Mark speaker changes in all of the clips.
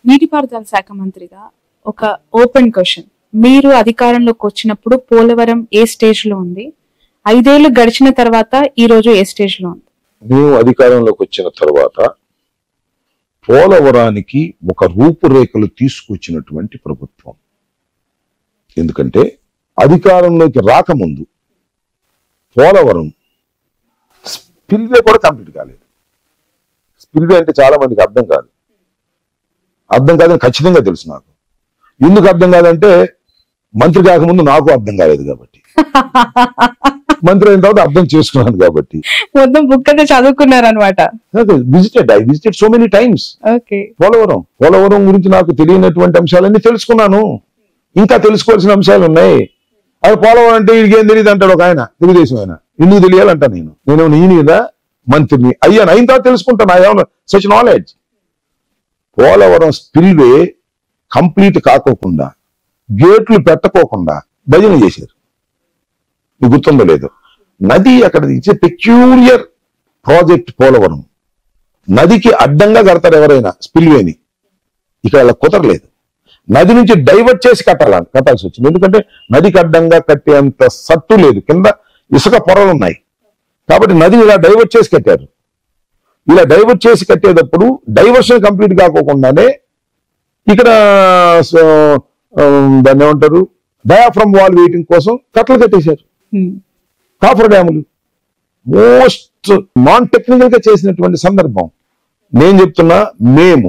Speaker 1: నీటిపారుదల శాఖ మంత్రిగా ఒక ఓపెన్ క్వశ్చన్ మీరు అధికారంలోకి వచ్చినప్పుడు పోలవరం ఏ స్టేజ్ లో ఉంది ఐదేళ్లు గడిచిన తర్వాత ఈ రోజు ఏ స్టేజ్ లో ఉంది
Speaker 2: మేము అధికారంలోకి వచ్చిన తర్వాత పోలవరానికి ఒక రూపురేఖలు తీసుకొచ్చినటువంటి ప్రభుత్వం ఎందుకంటే అధికారంలోకి రాకముందు పోలవరం స్పిల్వే కూడా కంప్లీట్ కాలేదు స్పిల్వే అంటే చాలా మందికి అర్థం కాదు అర్థం కాదని ఖచ్చితంగా తెలుసు నాకు ఎందుకు అర్థం కాదంటే మంత్రి కాకముందు నాకు అర్థం కాలేదు కాబట్టి మంత్రి అయిన తర్వాత అర్థం చేసుకున్నాను కాబట్టి
Speaker 1: మొత్తం బుక్ అయితే చదువుకున్నారు అనమాట
Speaker 2: visited I visited so many times
Speaker 1: okay
Speaker 2: Polavaram Polavaram గురించి నాకు తెలియనటువంటి అంశాలన్నీ తెలుసుకున్నాను ఇంకా తెలుసుకోవాల్సిన అంశాలు ఉన్నాయి అది పోలవరం అంటే వీడికి ఏం తెలియదు అంటాడు ఒక ఆయన తెలుగుదేశం ఆయన ఎందుకు తెలియాలంట నేను నేను నేను కదా మంత్రిని అయ్యాను అయిన తర్వాత తెలుసుకుంటాను I have such knowledge Polavaram spillway complete కాకోకుండా గేట్లు పెట్టకోకుండా భజన చేశారు మీకు గుర్తుందో లేదు నది అక్కడ ఇచ్చే పెక్యూరియర్ ప్రాజెక్ట్ పోలవరం నదికి అడ్డంగా కడతారు ఎవరైనా స్పిల్వేని ఇక్కడ అలా కుదరలేదు నది నుంచి డైవర్ట్ చేసి కట్టాల కట్టాల్సి వచ్చింది ఎందుకంటే నదికి అడ్డంగా కట్టేంత సత్తు లేదు కింద ఇసుక పొరలు ఉన్నాయి కాబట్టి నదిని ఇలా డైవర్ట్ చేసి కట్టారు ఇలా డైవర్ట్ చేసి కట్టేటప్పుడు డైవర్షన్ కంప్లీట్ కాకోకుండానే ఇక్కడ సో, ఆ, దాన్ని ఏమంటారు డయాఫ్రమ్ వాల్ వెయిటింగ్ కోసం కట్టలు కట్టేశారు కాఫర్ డ్యాములు మోస్ట్ నాన్ టెక్నికల్ గా చేసినటువంటి సందర్భం నేను చెప్తున్నా మేము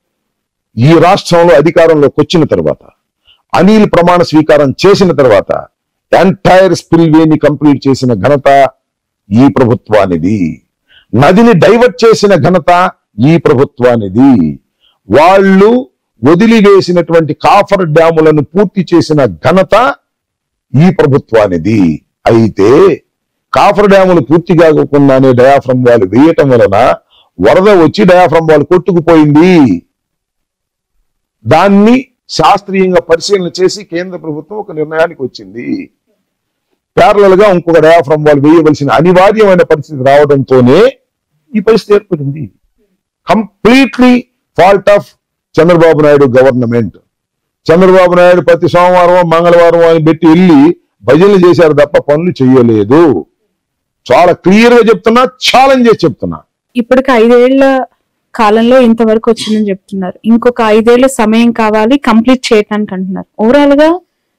Speaker 2: ఈ రాష్ట్రంలో అధికారంలోకి వచ్చిన తర్వాత అనిల్ ప్రమాణ స్వీకారం చేసిన తర్వాత ఎంటైర్ స్పిల్వేని కంప్లీట్ చేసిన ఘనత ఈ ప్రభుత్వానిది నదిని డైవర్ట్ చేసిన ఘనత ఈ ప్రభుత్వానిది వాళ్ళు వదిలివేసినటువంటి కాఫర్ డ్యాములను పూర్తి చేసిన ఘనత ఈ ప్రభుత్వానిది అయితే కాఫర్ డ్యాములు పూర్తి కాకుండానే డయాఫ్రమ్ వాల్ వేయటం వలన వరద వచ్చి డయాఫ్రమ్ వాల్ కొట్టుకుపోయింది దాన్ని శాస్త్రీయంగా పరిశీలన చేసి కేంద్ర ప్రభుత్వం ఒక నిర్ణయానికి వచ్చింది ప్యారలల్ గా ఇంకొక డయాఫ్రమ్ వాల్ వేయవలసిన అనివార్యమైన పరిస్థితి రావడంతోనే ఈ పరిస్థితి ఏర్పడింది completely fault of Chandrababu Naidu government Chandrababu Naidu ప్రతి సోమవారం మంగళవారం అని పెట్టి వెళ్ళి భజనలు చేశారు తప్ప పనులు చేయలేదు చాలా క్లియర్ గా చెప్తున్నా ఛాలెంజ్ చేసి చెప్తున్నా
Speaker 1: ఇప్పటికి ఐదేళ్ల కాలంలో ఇంతవరకు వచ్చిందని చెప్తున్నారు ఇంకొక ఐదేళ్ల సమయం కావాలి కంప్లీట్ చేయటానికి అంటున్నారు ఓవరాల్ గా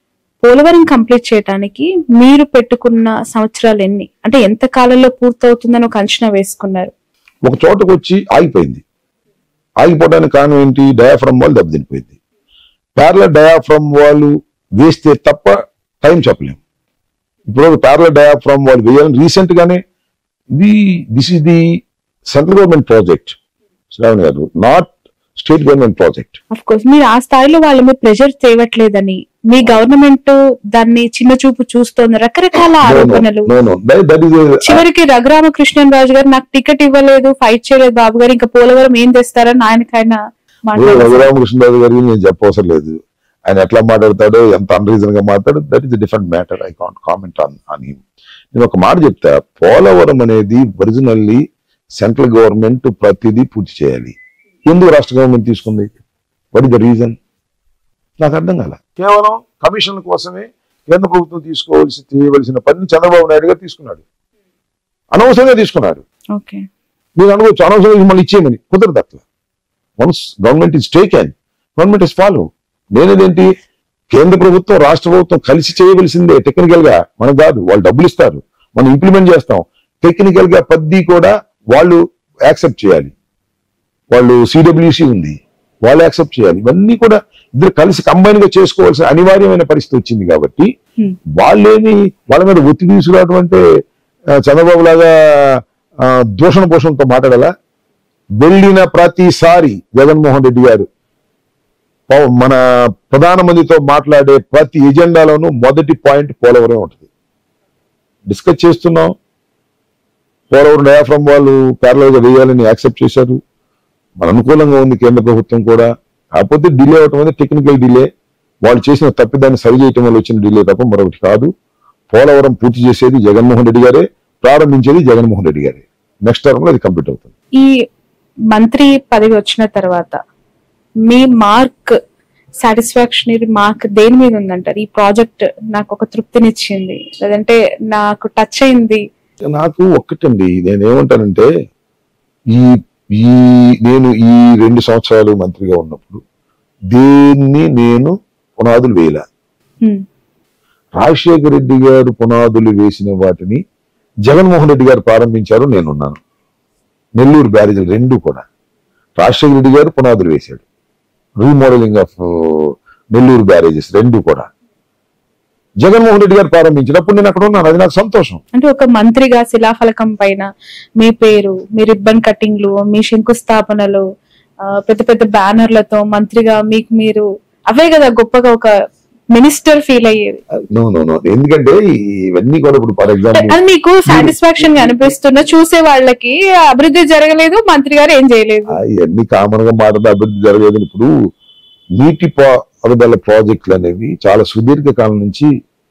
Speaker 1: పోలవరం కంప్లీట్ చేయటానికి మీరు పెట్టుకున్న సంవత్సరాలు ఎన్ని అంటే ఎంత కాలంలో పూర్తవుతుందని ఒక అంచనా వేసుకున్నారు
Speaker 2: ఒక చోటకు వచ్చి ఆగిపోయింది ఆగిపోవడానికి కారణం ఏంటి డయాఫ్రమ్ వాల్ దెబ్బతినిపోయింది ప్యారల డయాఫ్రమ్ వాళ్ళు వేస్తే తప్ప టైం చెప్పలేం ఇప్పుడు ప్యారల డయాఫ్రమ్ వాళ్ళు వేయాలని రీసెంట్ గానే ఇది this is the central government project Sravani garu not state government project
Speaker 1: of course మీరు ఆ స్థాయిలో వాళ్ళ మీద ప్రెషర్ చేయట్లేదని మీ గవర్నమెంట్ దాన్ని చిన్న చూపు చూస్తోంది రకరకాల ఆరోపణలు
Speaker 2: దట్ ఈస్
Speaker 1: చివరికి రఘురామకృష్ణన్ రాజు గారు నాకు టికెట్ ఇవ్వలేదు ఫైట్ చేయలేదు బాబు గారు ఇంకా పోలవరం ఏం తెస్తారని ఆయనకైనా మాట్లాడారు
Speaker 2: రఘురామకృష్ణరాజు గారికి నేను చెప్పవసరం లేదు ఆయన ఎట్లా మాట్లాడతాడో ఎంత అన్రీజన్ గా మాట్లాడు that is different matter I can't comment on on him నేను ఒక మాట చెప్తా పోలవరం అనేది ఒరిజినల్లీ సెంట్రల్ గవర్నమెంట్ ప్రతిదీ పూర్తి చేయాలి ఎందుకు రాష్ట్ర గవర్నమెంట్ తీసుకుంది వాట్ ఇస్ ద రీజన్ నాకు అర్థం కాల కేవలం కమిషన్ కోసమే కేంద్ర ప్రభుత్వం తీసుకోవాల్సి చేయవలసిన పని చంద్రబాబు నాయుడు గారు తీసుకున్నాడు అనవసరంగా తీసుకున్నాడు
Speaker 1: ఓకే
Speaker 2: మీరు అనుకోవచ్చు అనవసరంగా మళ్ళీ ఇచ్చేయమని కుదరదు అట్లా once government is taken government is follow నేనేదేంటి కేంద్ర ప్రభుత్వం రాష్ట్ర ప్రభుత్వం కలిసి చేయవలసిందే టెక్నికల్ గా మనకు కాదు వాళ్ళు డబ్బులు ఇస్తారు మనం ఇంప్లిమెంట్ చేస్తాం టెక్నికల్ గా పద్ది కూడా వాళ్ళు యాక్సెప్ట్ చేయాలి వాళ్ళు సిడబ్ల్యూసి ఉంది వాళ్ళు యాక్సెప్ట్ చేయాలి ఇవన్నీ కూడా ఇద్దరు కలిసి కంబైన్ గా చేసుకోవాల్సిన అనివార్యమైన పరిస్థితి వచ్చింది కాబట్టి
Speaker 1: Hmm.
Speaker 2: వాళ్ళేమి వాళ్ళ మీద ఒత్తిడి తీసుకురావడం అంటే ఆ, చంద్రబాబు లాగా ఆ, దూషణ పోషణతో మాట్లాడాలా వెళ్ళిన ప్రతిసారి జగన్మోహన్ రెడ్డి గారు పవ- మన ప్రధానమంత్రితో మాట్లాడే ప్రతి ఎజెండాలోనూ మొదటి పాయింట్ పోలవరం ఉంటుంది డిస్కస్ చేస్తున్నాం పోలవరం డయాఫ్రమ్ వాళ్ళు ప్యారలల్ గా వేయాలని యాక్సెప్ట్ చేశారు మన అనుకూలంగా ఉంది కేంద్ర ప్రభుత్వం కూడా కాకపోతే డిలే అవటం అనేది టెక్నికల్ డిలే వాళ్ళు చేసిన తప్పిదాన్ని సరి చేయటం వల్ల వచ్చిన డిలే తప్ప మరొకటి కాదు పోలవరం పూర్తి చేసేది జగన్మోహన్ రెడ్డి గారే ప్రారంభించేది జగన్మోహన్ రెడ్డి గారే నెక్స్ట్ టర్మ్ లో అది కంప్లీట్ అవుతుంది
Speaker 1: ఈ మంత్రి పదవి వచ్చిన తర్వాత మీ మార్క్ సాటిస్ఫాక్షనరీ మార్క్ దేని మీద ఉందంటారు ఈ ప్రాజెక్ట్ నాకు ఒక తృప్తినిచ్చింది లేదంటే నాకు టచ్ అయింది
Speaker 2: నాకు ఒక్కటండి నేను ఏమంటానంటే ఈ ఈ నేను ఈ రెండు సంవత్సరాలు మంత్రిగా ఉన్నప్పుడు దేన్ని నేను పునాదులు వేయలే
Speaker 1: హ్మ్.
Speaker 2: రాజశేఖర రెడ్డి గారు పునాదులు వేసిన వాటిని జగన్మోహన్ రెడ్డి గారు ప్రారంభించారు నేనున్నాను నెల్లూరు బ్యారేజీలు రెండు కూడా రాజశేఖర రెడ్డి గారు పునాదులు వేశాడు రీమోడలింగ్ ఆఫ్ నెల్లూరు బ్యారేజెస్ రెండు కూడా జగన్మోహన్ రెడ్డి గారు ప్రారంభించినప్పుడు నేను అక్కడ ఉన్నాను అది నాకు సంతోషం
Speaker 1: అంటే ఒక మంత్రిగా శిలాఫలకం పైన మీ పేరు మీ రిబ్బన్ కటింగ్లు మీ శంకుస్థాపనలు ఆ, పెద్ద పెద్ద బ్యానర్లతో మంత్రిగా మీకు మీరు అవే కదా గొప్పగా ఒక మినిస్టర్ ఫీల్ అయ్యేది
Speaker 2: నో నో నో ఎందుకంటే ఇవన్నీ కూడా ఇప్పుడు ఫర్ ఎగ్జాంపుల్
Speaker 1: అది మీకు సాటిస్ఫాక్షన్ గా అనిపిస్తున్న చూసే వాళ్ళకి అభివృద్ధి జరగలేదు మంత్రి గారు ఏం చేయలేదు
Speaker 2: ఇవన్నీ కామన్ గా మాట్లాడితే అభివృద్ధి జరగలేదు ఇప్పుడు నీటి పారుదల ప్రాజెక్టులు అనేవి చాలా సుదీర్ఘ కాలం నుంచి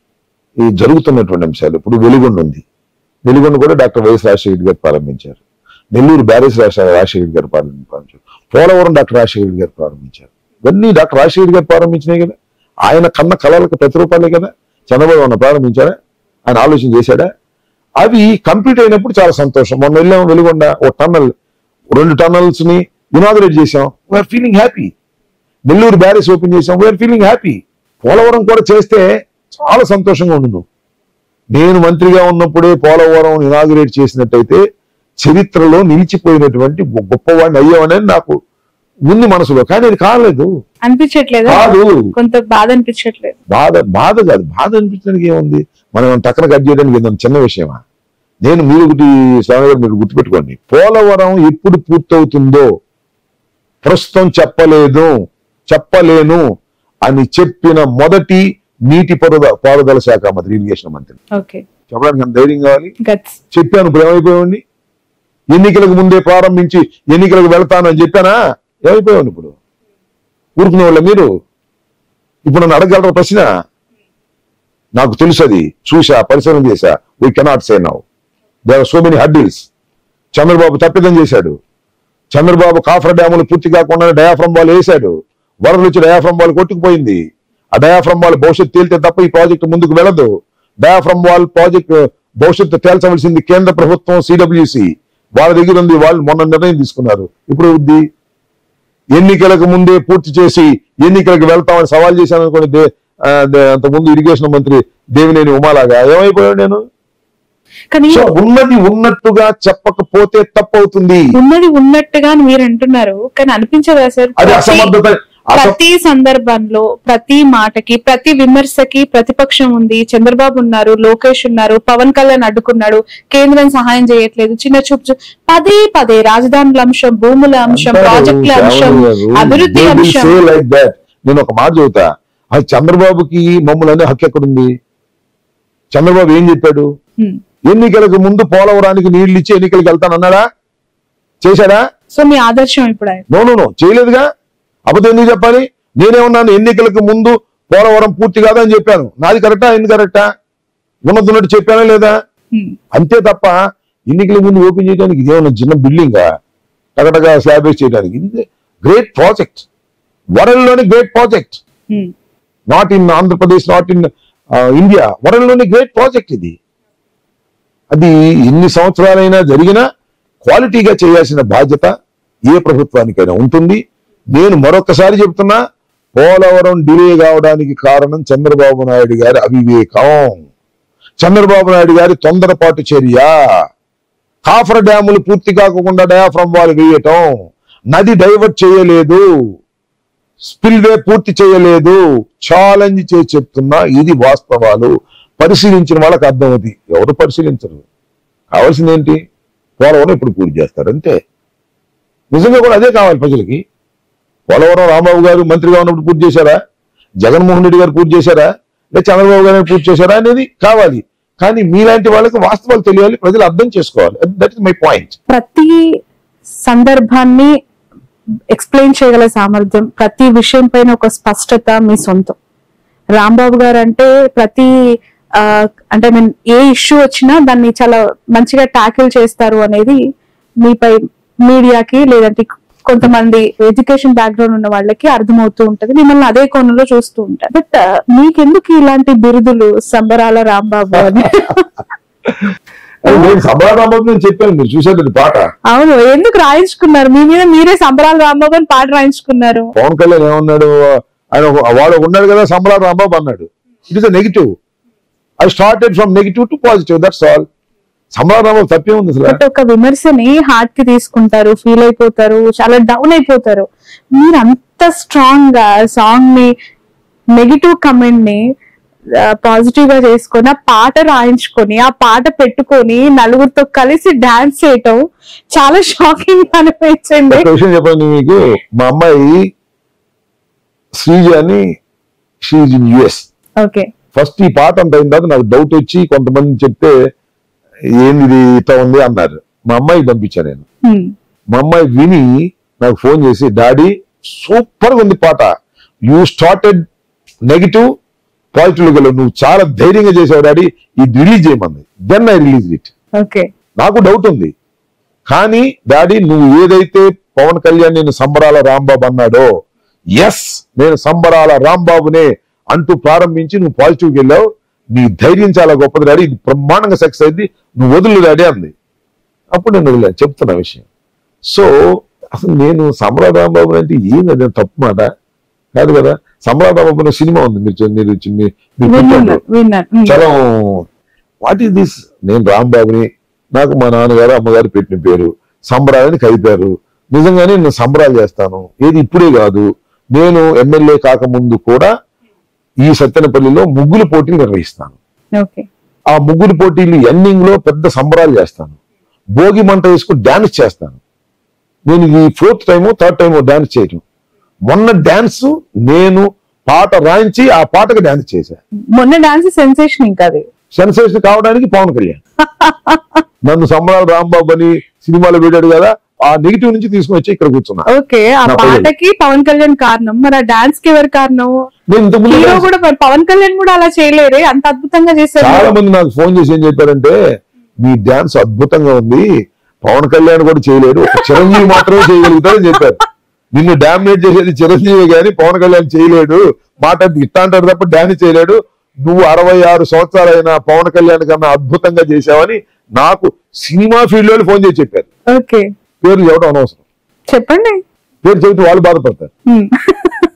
Speaker 2: ఈ జరుగుతున్నటువంటి అంశాలు ఇప్పుడు వెలుగొండ ఉంది వెలుగొండ కూడా డాక్టర్ వైఎస్ రాజశేఖర రెడ్డి గారు ప్రారంభించారు నెల్లూరు బ్యారేజ్ రాజశేఖర రాజశేఖర రెడ్డి గారు ప్రారంభించారు పోలవరం డాక్టర్ రాజశేఖర రెడ్డి గారు ప్రారంభించారు ఇవన్నీ డాక్టర్ రాజశేఖర రెడ్డి గారు ప్రారంభించినాయి కదా ఆయన కన్న కళలకు ప్రతిరూపాలే కదా చంద్రబాబు అన్న ప్రారంభించారా ఆయన ఆలోచన చేశాడా అవి కంప్లీట్ అయినప్పుడు చాలా సంతోషం మొన్న వెళ్ళాం వెలుగొండ ఓ టన్నల్ రెండు టన్నల్స్ ని ఇనాగరేట్ చేసాం we are feeling happy Nellore barrage open చేసాం వీఆర్ ఫీలింగ్ హ్యాపీ పోలవరం కూడా చేస్తే చాలా సంతోషంగా ఉండు నేను మంత్రిగా ఉన్నప్పుడే పోలవరం ఇనాగరేట్ చేసినట్టయితే చరిత్రలో నిలిచిపోయినటువంటి గొ- గొప్పవాడిని అయ్యామనేది నాకు ఉంది మనసులో కానీ అది కాలేదు
Speaker 1: అనిపించట్లేదా
Speaker 2: కాదు
Speaker 1: కొంత బాధ అనిపించట్లేదు
Speaker 2: బాధ బాధ కాదు బాధ అనిపించడానికి ఏముంది మనం టక్కన కట్ చేయడానికి ఏదైనా చిన్న విషయమా నేను మీరు ఒకటి స్వామి గారు మీరు గుర్తుపెట్టుకోండి పోలవరం ఎప్పుడు పూర్తవుతుందో ప్రస్తుతం చెప్పలేదు చెప్పలేను అని చెప్పిన మొదటి నీటి పారుద పారుదల శాఖ మంత్రి ఇరిగేషన్ మంత్రి
Speaker 1: ఓకే
Speaker 2: చెప్పడానికి అంత ధైర్యం కావాలి
Speaker 1: గట్స్
Speaker 2: చెప్పాను ఇప్పుడు ఏమైపోయావండి ఎన్నికలకు ముందే ప్రారంభించి ఎన్నికలకు వెళ్తాను అని చెప్పానా ఏమైపోయావు ఇప్పుడు ఊరుకునే వాళ్ళ మీరు ఇప్పుడు నన్ను అడగలరా ప్రశ్న నాకు తెలుసు అది చూసా పరిశీలన చేశా we cannot say now there so many hurdles Chandrababu తప్పిదం చేశాడు చంద్రబాబు కాఫర్ డ్యాములు పూర్తి కాకుండా డయాఫ్రమ్ బాల్ వేశాడు వరదలు వచ్చి డయాఫ్రమ్ బాల్ కొట్టుకుపోయింది ఆ డయాఫ్రమ్ బాల్ భవిష్యత్తు తేలితే తప్ప ఈ ప్రాజెక్టు ముందుకు వెళ్ళదు డయాఫ్రమ్ వాల్ ప్రాజెక్ట్ భవిష్యత్తు తేల్చవలసింది కేంద్ర ప్రభుత్వం సిడబ్ల్యూసి వాళ్ళ దగ్గర ఉంది వాళ్ళు మొన్న నిర్ణయం తీసుకున్నారు ఇప్పుడు ఉంది ఎన్నికలకు ముందే పూర్తి చేసి ఎన్నికలకు వెళ్తామని సవాల్ చేశాను అనుకోండి దే- ఆ, దే- అంతకుముందు ఇరిగేషన్ మంత్రి దేవినేని ఉమాలాగా ఏమైపోయాడు నేను
Speaker 1: కానీ
Speaker 2: సో ఉన్నది ఉన్నట్టుగా చెప్పకపోతే తప్పు అవుతుంది
Speaker 1: ఉన్నది ఉన్నట్టుగా అని మీరు అంటున్నారు కానీ అనిపించదా సార్
Speaker 2: అది
Speaker 1: ప్రతి-
Speaker 2: అసమర్థత అస-
Speaker 1: ప్రతి సందర్భంలో ప్రతి మాటకి ప్రతి విమర్శకి ప్రతిపక్షం ఉంది చంద్రబాబు ఉన్నారు లోకేష్ ఉన్నారు పవన్ కళ్యాణ్ అడ్డుకున్నాడు కేంద్రం సహాయం చేయట్లేదు చిన్న చూపు చూ- పదే పదే రాజధానుల అంశం భూముల అంశం
Speaker 2: అంటారు,
Speaker 1: ప్రాజెక్టుల అంశం
Speaker 2: శ్రావణి గారు,
Speaker 1: అభివృద్ధి
Speaker 2: they will
Speaker 1: అంశం
Speaker 2: say like that. నేను ఒక మాట చెబుతా అది చంద్రబాబుకి మమ్మల్ని అనే హక్కు ఎక్కడుంది చంద్రబాబు ఏం చెప్పాడు
Speaker 1: హ్మ్.
Speaker 2: ఎన్నికలకు ముందు పోలవరానికి నీళ్లు ఇచ్చి ఎన్నికలకు వెళ్తానన్నాడా చేశాడా
Speaker 1: సో మీ ఆదర్శం ఇప్పుడు ఆయన
Speaker 2: నో నో నో చేయలేదుగా అబద్ధం ఎందుకు చెప్పాలి నేనేమన్నాను ఎన్నికలకు ముందు పోలవరం పూర్తి కాదని చెప్పాను నాది కరెక్టా ఎందుకు కరెక్టా ఉన్నతున్నట్టు చెప్పానా లేదా
Speaker 1: హ్మ్.
Speaker 2: అంతే తప్ప ఎన్నికల ముందు ఓపెన్ చేయడానికి ఇదేమన్నా చిన్న బిల్డింగ్ టగటగా స్లాబ్ వేసి చేయడానికి ఇది గ్రేట్ ప్రాజెక్ట్ వరల్డ్లోని great project
Speaker 1: hmm.
Speaker 2: Not in Andhra Pradesh not in India వరల్డ్లోని గ్రేట్ ప్రాజెక్ట్ ఇది అది ఎన్ని సంవత్సరాలైనా జరిగినా క్వాలిటీగా చేయాల్సిన బాధ్యత ఏ ప్రభుత్వానికైనా ఉంటుంది నేను మరొకసారి చెప్తున్నా పోలవరం డిలే కావడానికి కారణం చంద్రబాబు నాయుడు గారి అవివేకం చంద్రబాబు నాయుడు గారి తొందరపాటు చర్య కాఫర్ డ్యాములు పూర్తి కాకుండా డయాఫ్రమ్ వాల్ వేయటం నది డైవర్ట్ చేయలేదు స్పిల్వే పూర్తి చేయలేదు ఛాలెంజ్ చేసి చెప్తున్నా ఇది వాస్తవాలు పరిశీలించిన వాళ్ళకి అర్థమవుతుంది ఎవరు పరిశీలించరు కావాల్సింది ఏంటి పోలవరం ఇప్పుడు పూర్తి చేస్తారు అంతే నిజంగా కూడా అదే కావాలి ప్రజలకి పోలవరం రాంబాబు గారు మంత్రిగా ఉన్నప్పుడు పూర్తి చేశారా జగన్మోహన్ రెడ్డి గారు పూర్తి చేశారా లేదా చంద్రబాబు గారు పూర్తి చేశారా అనేది కావాలి కానీ మీలాంటి వాళ్ళకి వాస్తవాలు తెలియాలి ప్రజలు అర్థం చేసుకోవాలి దట్ ఇస్ మై పాయింట్
Speaker 1: ప్రతి సందర్భాన్ని ఎక్స్ప్లెయిన్ చేయగల సామర్థ్యం ప్రతి విషయం పైన ఒక స్పష్టత మీ సొంతం రాంబాబు గారు అంటే ప్రతి ఆ, అంటే మీన్ ఏ ఇష్యూ వచ్చినా దాన్ని చాలా మంచిగా ట్యాకిల్ చేస్తారు అనేది మీపై మీడియాకి లేదంటే కొంతమంది ఎడ్యుకేషన్ బ్యాక్గ్రౌండ్ ఉన్న వాళ్ళకి అర్థమవుతూ ఉంటది మిమ్మల్ని అదే కోణంలో చూస్తూ ఉంటారు బట్ మీకెందుకు ఇలాంటి బిరుదులు సంబరాల రాంబాబు అని
Speaker 2: అది నేను సమాధానం నేను చెప్పాను మీరు చూసేది పాట
Speaker 1: అవును ఎందుకు రాయించుకున్నారు మీ మీద మీరే సంబరాల రాంబాబు అని పాట రాయించుకున్నారు
Speaker 2: పవన్ కళ్యాణ్ ఏమన్నాడు ఆయన ఒక- వాడు ఉన్నాడు కదా సంబరాలు రాంబాబు అన్నాడు it is a negative I started from negative to positive that's all సంబరాలు రాంబాబు తప్పే ఉంది అసలు
Speaker 1: బట్ ఒక విమర్శని హార్ట్ కి తీసుకుంటారు ఫీల్ అయిపోతారు చాలా డౌన్ అయిపోతారు మీరు అంత స్ట్రాంగ్ గా సాంగ్ ని నెగిటివ్ కమెంట్ ని పాజిటివ్ గా చేసుకొని ఆ పాట రాయించుకొని ఆ పాట పెట్టుకొని నలుగురితో కలిసి డాన్స్ చేయటం చాలా షాకింగ్ అనిపించింది
Speaker 2: ఒక విషయం చెప్పండి మీకు మా అమ్మాయి శ్రీజ అని she's in US
Speaker 1: okay
Speaker 2: first ఈ పాట అంత అయిన తర్వాత నాకు డౌట్ వచ్చి కొంతమంది చెప్తే ఏంది ఇది ఇట్లా ఉంది అన్నారు మా అమ్మాయికి పంపించాను నేను మా అమ్మాయి విని నాకు ఫోన్ చేసి డాడీ సూపర్ గా ఉంది పాట యూ స్టార్టెడ్ నెగిటివ్ పాజిటివ్ గా నువ్వు చాలా ధైర్యంగా చేసావు డాడీ ఇది రిలీజ్ చేయమంది then I release it
Speaker 1: okay
Speaker 2: నాకు డౌట్ ఉంది కానీ డాడీ నువ్వు ఏదైతే పవన్ కళ్యాణ్ నేను సంబరాల రాంబాబు అన్నాడో ఎస్ నేను సంబరాల రాంబాబునే అంటూ ప్రారంభించి నువ్వు పాజిటివ్కి వెళ్ళావు నీ ధైర్యం చాలా గొప్పది డాడీ ఇది బ్రహ్మాండంగా సక్సెస్ అయింది నువ్వు వదులు డాడీ అంది అప్పుడు నేను వదిలే చెప్తున్నా విషయం సో అసలు నేను సంబరాల రాంబాబు అంటే ఏంది అది తప్పు మాట కాదు కదా సంబరాల రాంబాబు అనే సినిమా ఉంది మీరు చూ- మీరు చూ- మీరు
Speaker 1: విన్నాను
Speaker 2: చూడండి.
Speaker 1: విన్నాను
Speaker 2: చలం వాట్ ఈస్ దిస్ నేను రాంబాబుని నాకు మా నాన్నగారు అమ్మగారు పెట్టిన పేరు సంబరాలని కలిపారు నిజంగానే నేను సంబరాలు చేస్తాను ఏది ఇప్పుడే కాదు నేను ఎమ్మెల్యే కాకముందు కూడా ఈ సత్తెనపల్లిలో ముగ్గులు పోటీలు నిర్వహిస్తాను
Speaker 1: ఓకే
Speaker 2: ఆ ముగ్గులు పోటీలు ఎండింగ్ లో పెద్ద సంబరాలు చేస్తాను భోగి మంట వేసుకుని డాన్స్ చేస్తాను నేను ఇది ఫోర్త్ టైమో థర్డ్ టైమో డాన్స్ చేయటం మొన్న డాన్స్ నేను పాట రాయించి ఆ పాటకు డాన్స్ చేశాను
Speaker 1: మొన్న డాన్స్ సెన్సేషన్ ఇంకా అది
Speaker 2: సెన్సేషన్ కావడానికి పవన్ కళ్యాణ్ నన్ను సంబరాలు రాంబాబు అని సినిమాలో పెట్టాడు కదా ఆ నెగిటివ్ నుంచి తీసుకుని వచ్చి ఇక్కడ కూర్చున్నా
Speaker 1: ఓకే ఆ
Speaker 2: నా పిల్లలు.
Speaker 1: పాటకి పవన్ కళ్యాణ్ కారణం మరి ఆ డాన్స్ కి ఎవరు కారణం
Speaker 2: నేను ఇంతకు ముందు
Speaker 1: హీరో కూడా మరి పవన్ కళ్యాణ్ కూడా అలా చేయలేరే అంత అద్భుతంగా చేశారు
Speaker 2: చాలా మంది నాకు ఫోన్ చేసి ఏం చెప్పారంటే మీ డాన్స్ అద్భుతంగా ఉంది పవన్ కళ్యాణ్ కూడా చేయలేడు ఒక చిరంజీవి మాత్రమే చేయగలుగుతాడని చెప్పారు నిన్ను డామినేట్ చేసేది చిరంజీవి గాని పవన్ కళ్యాణ్ చేయలేడు మాట ఇట్టా అంటాడు తప్ప డాన్స్ చేయలేడు నువ్వు అరవై ఆరు సంవత్సరాలైన పవన్ కళ్యాణ్ కన్నా అద్భుతంగా చేశావని నాకు సినిమా ఫీల్డ్ లో ఫోన్ చేసి చెప్పారు
Speaker 1: ఓకే
Speaker 2: పేర్లు చెప్పడం అనవసరం
Speaker 1: చెప్పండి
Speaker 2: పేరు చెబితే వాళ్ళు బాధపడతారు
Speaker 1: హ్మ్.